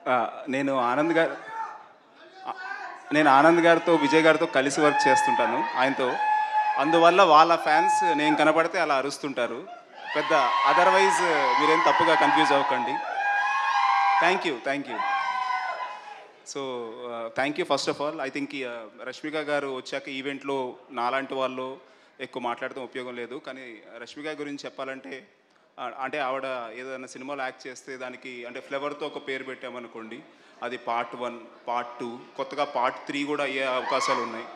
ఆ, నేను ఆనంద్ గారు ఆ, నేను ఆనంద్ గారితో విజయ్ గారితో కలిసి వర్క్ చేస్తుంటాను ఆయనతో అందువల్ల వాళ్ళ ఫ్యాన్స్ నేను కనపడితే అలా అరుస్తుంటారు పెద్ద అదర్వైజ్ మీరేం తప్పుగా కన్ఫ్యూజ్ అవ్వకండి thank you thank you so thank you first of all I think Rashmika garu వచ్చాక ఈవెంట్లో నాలాంటి వాళ్ళు ఎక్కువ మాట్లాడడం ఉపయోగం లేదు కానీ రష్మిక గురించి చెప్పాలంటే ఆ, అంటే ఆవిడ ఏదైనా సినిమాలో యాక్ట్ చేస్తే దానికి అంటే ఫ్లేవర్తో ఒక పేరు పెట్టామనుకోండి అది పార్ట్ వన్ పార్ట్ టూ కొత్తగా పార్ట్ త్రీ కూడా అయ్యే అవకాశాలు ఉన్నాయి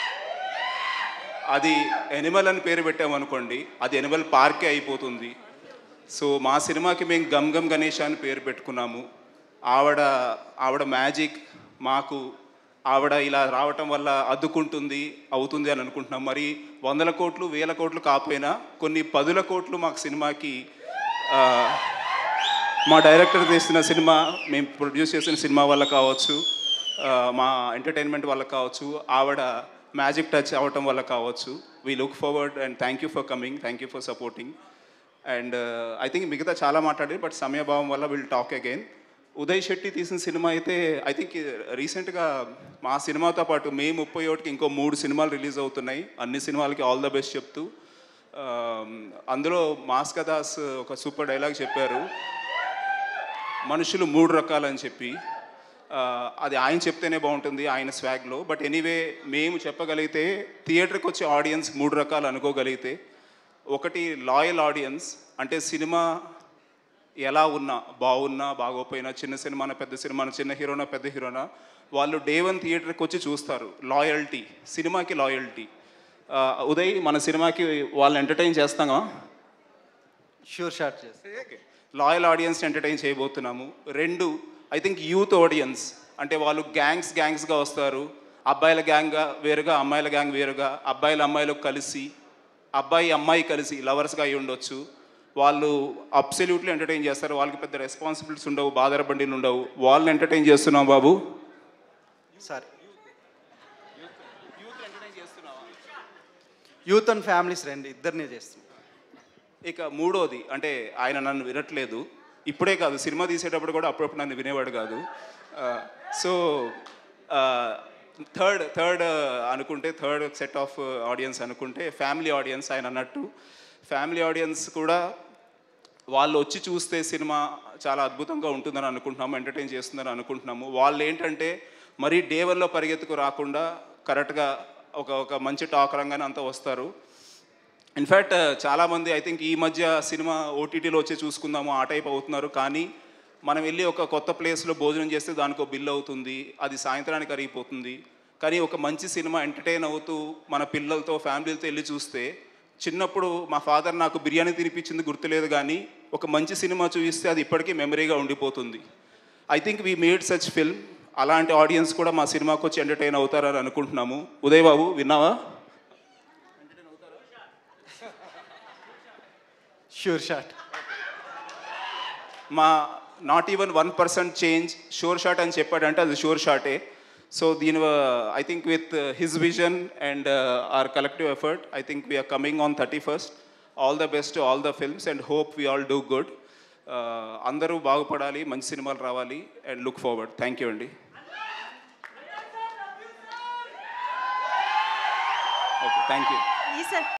అది ఎనిమల్ అని పేరు పెట్టామనుకోండి అది ఎనిమల్ పార్కే అయిపోతుంది సో మా సినిమాకి మేము గమ్ గమ్ గణేష్ అని పేరు పెట్టుకున్నాము ఆవిడ ఆవిడ మ్యాజిక్ మాకు ఆవిడ ఇలా రావటం వల్ల అద్దుకుంటుంది అవుతుంది అని అనుకుంటున్నాం మరి వందల కోట్లు వేల కోట్లు కాకపోయినా కొన్ని పదుల కోట్లు మాకు సినిమాకి ఆ, మా డైరెక్టర్ తీసిన సినిమా మేము ప్రొడ్యూస్ చేసిన సినిమా వల్ల కావచ్చు ఆ, మా ఎంటర్టైన్మెంట్ వల్ల కావచ్చు ఆవిడ మ్యాజిక్ టచ్ అవ్వటం వల్ల కావచ్చు we look forward and thank you for coming thank you for supporting and I think మిగతా చాలా మాట్లాడారు బట్ సమయభావం వల్ల will talk again Uday Shetty తీసిన సినిమా అయితే ఐ థింక్ రీసెంట్గా మా సినిమాతో పాటు మే ముప్పై ఒకటికి ఇంకో మూడు సినిమాలు రిలీజ్ అవుతున్నాయి అన్ని సినిమాలకి ఆల్ ద బెస్ట్ చెప్తూ ఆ, అందులో మాస్క దాస్ ఒక సూపర్ డైలాగ్ చెప్పారు మనుషులు మూడు రకాలని చెప్పి ఆ, అది ఆయన చెప్తేనే బాగుంటుంది ఆయన స్వాగ్లో బట్ ఎనీవే మేము చెప్పగలిగితే థియేటర్కి వచ్చే ఆడియన్స్ మూడు రకాలు అనుకోగలిగితే ఒకటి లాయల్ ఆడియన్స్ అంటే సినిమా ఎలా ఉన్నా బాగున్నా బాగోపోయినా చిన్న సినిమాన పెద్ద సినిమాన చిన్న హీరోనా పెద్ద హీరోనా వాళ్ళు డే వన్ థియేటర్కి వచ్చి చూస్తారు లాయల్టీ సినిమాకి లాయల్టీ ఉదయ్ మన సినిమాకి వాళ్ళని ఎంటర్టైన్ చేస్తామా షూర్ షాట్ చేసి లాయల్ ఆడియన్స్ ఎంటర్టైన్ చేయబోతున్నాము రెండు ఐ థింక్ యూత్ ఆడియన్స్ అంటే వాళ్ళు గ్యాంగ్స్ గ్యాంగ్స్గా వస్తారు అబ్బాయిల గ్యాంగ్గా వేరుగా అమ్మాయిల గ్యాంగ్ వేరుగా అబ్బాయిల అమ్మాయిలు కలిసి అబ్బాయి అమ్మాయి కలిసి లవర్స్గా అయి ఉండొచ్చు వాళ్ళు అబ్సల్యూట్లీ ఎంటర్టైన్ చేస్తారు వాళ్ళకి పెద్ద రెస్పాన్సిబిలిటీస్ ఉండవు బాదర బండిలు ఉండవు వాళ్ళని ఎంటర్టైన్ చేస్తున్నాం Babu sir youth and families రండి ఇద్దరినే చేస్తున్నాం ఇక మూడోది అంటే ఆయన నన్ను వినట్లేదు ఇప్పుడే కాదు సినిమా తీసేటప్పుడు కూడా అప్పుడప్పుడు నన్ను వినేవాడు కాదు సో థర్డ్ థర్డ్ అనుకుంటే థర్డ్ సెట్ ఆఫ్ ఆడియన్స్ అనుకుంటే ఫ్యామిలీ ఆడియన్స్ ఆయన అన్నట్టు ఫ్యామిలీ ఆడియన్స్ కూడా వాళ్ళు వచ్చి చూస్తే సినిమా చాలా అద్భుతంగా ఉంటుందని అనుకుంటున్నాము ఎంటర్టైన్ చేస్తుందని అనుకుంటున్నాము వాళ్ళు ఏంటంటే మరీ డే వన్లో పరిగెత్తుకు రాకుండా కరెక్ట్గా ఒక ఒక మంచి టాక్ రంగానే అంతా వస్తారు ఇన్ఫ్యాక్ట్ చాలామంది ఐ థింక్ ఈ మధ్య సినిమా ఓటీటీలో వచ్చి చూసుకుందాము ఆ టైప్ అవుతున్నారు కానీ మనం వెళ్ళి ఒక కొత్త ప్లేస్లో భోజనం చేస్తే దానికి ఒక బిల్ అవుతుంది అది సాయంత్రానికి అరిగిపోతుంది కానీ ఒక మంచి సినిమా ఎంటర్టైన్ అవుతూ మన పిల్లలతో ఫ్యామిలీలతో వెళ్ళి చూస్తే చిన్నప్పుడు మా ఫాదర్ నాకు బిర్యానీ తినిపించింది గుర్తులేదు కానీ ఒక మంచి సినిమా చూపిస్తే అది ఇప్పటికీ మెమరీగా ఉండిపోతుంది I think we made such film అలాంటి ఆడియన్స్ కూడా మా సినిమాకి వచ్చి ఎంటర్టైన్ అవుతారని అనుకుంటున్నాము ఉదయ్ బాబు విన్నావా షూర్ షాట్ మా not even one percent change sure shot అని చెప్పాడంటే అది షోర్ షాటే సో దీని I think with his vision and our collective effort I think we are coming on thirty first all the best all the films and hope we all do good అందరూ బాగుపడాలి మంచి సినిమాలు రావాలి and look forward thank you అండి okay thank you ఈసారి